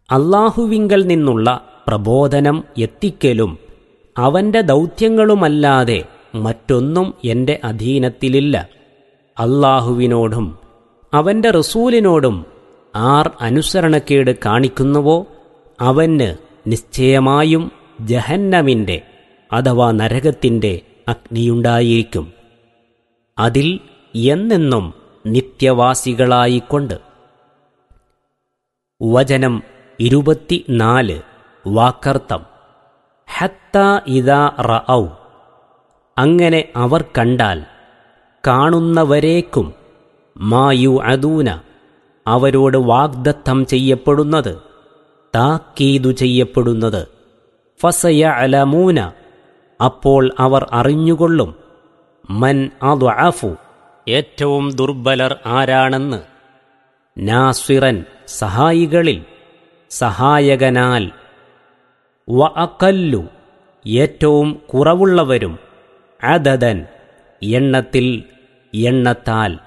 അള്ളാഹുവിങ്കൽ നിന്നുള്ള പ്രബോധനം എത്തിക്കലും അവന്റെ ദൗത്യങ്ങളുമല്ലാതെ മറ്റൊന്നും എന്റെ അധീനത്തിലില്ല അള്ളാഹുവിനോടും അവന്റെ റസൂലിനോടും ആർ അനുസരണക്കേട് കാണിക്കുന്നുവോ അവന് നിശ്ചയമായും ജഹന്നമിന്റെ അഥവാ നരകത്തിന്റെ അഗ്നിയുണ്ടായിരിക്കും അതിൽ എന്നെന്നും നിത്യവാസികളായിക്കൊണ്ട് വചനം ഇരുപത്തിനാല് വാക്കർത്ഥം ഹത്ത ഇതാ റഔ അങ്ങനെ അവർ കണ്ടാൽ കാണുന്നവരേക്കും മായു അദൂന അവരോട് വാഗ്ദത്തം ചെയ്യപ്പെടുന്നത് താക്കീതു ചെയ്യപ്പെടുന്നത് ഫസയ അലമൂന അപ്പോൾ അവർ അറിഞ്ഞുകൊള്ളും മൻ അദ്വഅഫു ഏറ്റവും ദുർബലർ ആരാണെന്ന് നാസ്വിറൻ സഹായികളിൽ സഹായകനാൽ വ അക്കല്ലു ഏറ്റവും കുറവുള്ളവരും അതതൻ എണ്ണത്തിൽ എണ്ണത്താൽ